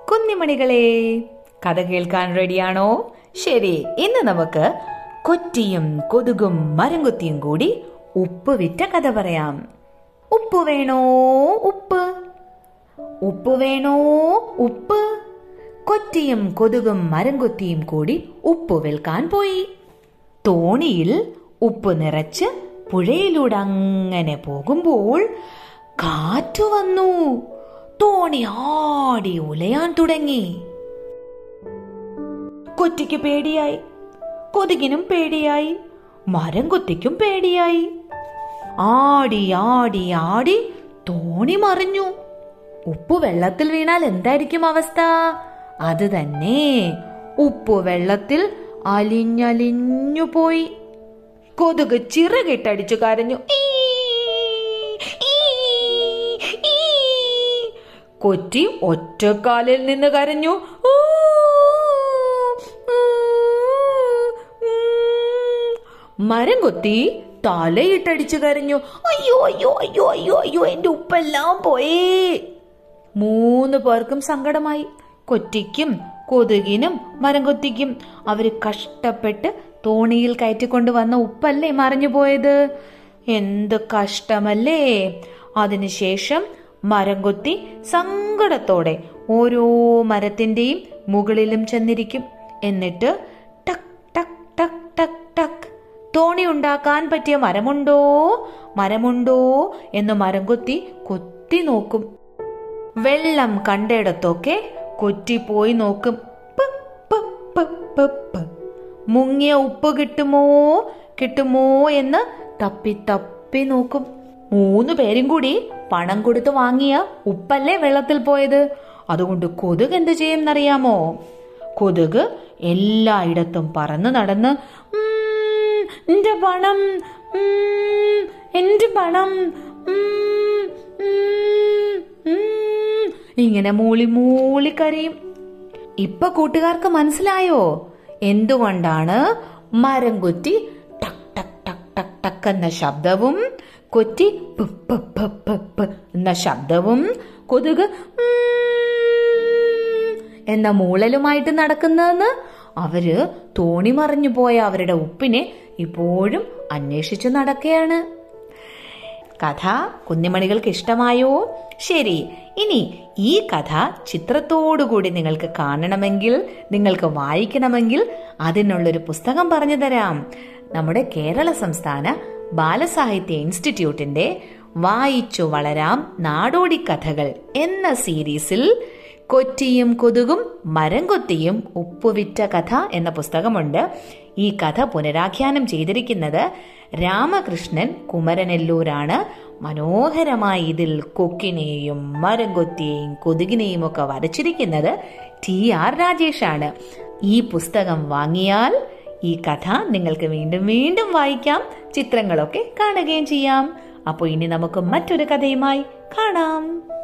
കുഞ്ഞിമണികളെ കഥ കേൾക്കാൻ റെഡിയാണോ ശരി ഇന്ന് നമുക്ക് കൊറ്റിയും കൊതുകും മരംകൊത്തിയും കൂടി ഉപ്പ് വിറ്റ കഥ പറയാം ഉപ്പ് വേണോ ഉപ്പ് ഉപ്പ് വേണോ ഉപ്പ് കൊറ്റിയും കൊതുകും മരംകൊത്തിയും കൂടി ഉപ്പ് വിൽക്കാൻ പോയി തോണിയിൽ ഉപ്പ് നിറച്ച് പുഴയിലൂടെ അങ്ങനെ പോകുമ്പോൾ കാറ്റു വന്നു തോണി ആടി ഉലയാൻ തുടങ്ങി കൊറ്റിക്ക് പേടിയായി കൊതുകിനും പേടിയായി മരം കൊത്തിക്കും പേടിയായി ആടി ആടി ആടി തോണി മറിഞ്ഞു ഉപ്പ് വെള്ളത്തിൽ വീണാൽ എന്തായിരിക്കും അവസ്ഥ അത് തന്നെ ഉപ്പ് വെള്ളത്തിൽ അലിഞ്ഞലിഞ്ഞു പോയി കൊതുക് ചിറകിട്ടടിച്ചു കരഞ്ഞു ഈ, ഈ, ഈ. കൊറ്റി ഒറ്റക്കാലിൽ നിന്ന് കരഞ്ഞു ഊ, ഊ, ഉം. മരം കൊത്തി തലയിട്ടടിച്ചു കരഞ്ഞു അയ്യോ അയ്യോ അയ്യോ അയ്യോ അയ്യോ എന്റെ ഉപ്പെല്ലാം പോയേ മൂന്ന് പേർക്കും സങ്കടമായി കൊറ്റിക്കും കൊതുകിനും മരം കൊത്തിക്കും അവര് കഷ്ടപ്പെട്ട് തോണിയിൽ കയറ്റിക്കൊണ്ട് വന്ന ഉപ്പല്ലേ മറിഞ്ഞു പോയത് എന്ത് കഷ്ടമല്ലേ അതിനുശേഷം മരം കൊത്തി സങ്കടത്തോടെ ഓരോ മരത്തിന്റെയും മുകളിലും ചെന്നിരിക്കും എന്നിട്ട് ടക് ടക് ടക് ടക് ടക് തോണി ഉണ്ടാക്കാൻ പറ്റിയ മരമുണ്ടോ മരമുണ്ടോ എന്ന് മരം കൊത്തി കൊത്തി നോക്കും വെള്ളം കണ്ടിടത്തൊക്കെ കൊറ്റിപ്പോയി നോക്കും പ്, പ്, പ്, പ്, പ്. മുങ്ങിയ ഉപ്പ് കിട്ടുമോ കിട്ടുമോ എന്ന് തപ്പി തപ്പി നോക്കും മൂന്ന് പേരും കൂടി പണം കൊടുത്ത് വാങ്ങിയ ഉപ്പല്ലേ വെള്ളത്തിൽ പോയത് അതുകൊണ്ട് കൊതുക് എന്ത് ചെയ്യുമെന്നറിയാമോ കൊതുക് എല്ലായിടത്തും പറന്നു നടന്ന് "ഉം, എന്റെ പണം ഉം, എന്റെ പണം ഉം, ഉം, ഉം." ഇങ്ങനെ മൂളി മൂളി കരയും ഇപ്പൊ കൂട്ടുകാർക്ക് മനസ്സിലായോ എന്തുകൊണ്ടാണ് മരം കൊറ്റി ടക് ടക് ടക് ടക് ടക് എന്ന ശബ്ദവും കൊറ്റി പ് പ് പ് പ് പ് എന്ന ശബ്ദവും കൊതുക് ഉം എന്ന മൂളലുമായിട്ട് നടക്കുന്നതെന്ന് അവര് തോണി മറിഞ്ഞു പോയ അവരുടെ ഉപ്പിനെ ഇപ്പോഴും അന്വേഷിച്ചു നടക്കുകയാണ് കഥ കുഞ്ഞുമണികൾക്ക് ഇഷ്ടമായോ ശരി ഇനി ഈ കഥ ചിത്രത്തോടുകൂടി നിങ്ങൾക്ക് കാണണമെങ്കിൽ നിങ്ങൾക്ക് വായിക്കണമെങ്കിൽ അതിനുള്ളൊരു പുസ്തകം പറഞ്ഞു തരാം നമ്മുടെ കേരള സംസ്ഥാന ബാലസാഹിത്യ ഇൻസ്റ്റിറ്റ്യൂട്ടിന്റെ വായിച്ചു വളരാം നാടോടി കഥകൾ എന്ന സീരീസിൽ കൊറ്റിയും കൊതുകും മരം കൊത്തിയും ഉപ്പുവിറ്റ കഥ എന്ന പുസ്തകമുണ്ട് ഈ കഥ പുനരാഖ്യാനം ചെയ്തിരിക്കുന്നത് രാമകൃഷ്ണൻ കുമരനെല്ലൂരാണ് മനോഹരമായി ഇതിൽ കൊക്കിനെയും മരം കൊത്തിയെയും കൊതുകിനെയും ഒക്കെ വരച്ചിരിക്കുന്നത് ടി ആർ രാജേഷാണ് ഈ പുസ്തകം വാങ്ങിയാൽ ഈ കഥ നിങ്ങൾക്ക് വീണ്ടും വീണ്ടും വായിക്കാം ചിത്രങ്ങളൊക്കെ കാണുകയും ചെയ്യാം അപ്പോൾ ഇനി നമുക്ക് മറ്റൊരു കഥയുമായി കാണാം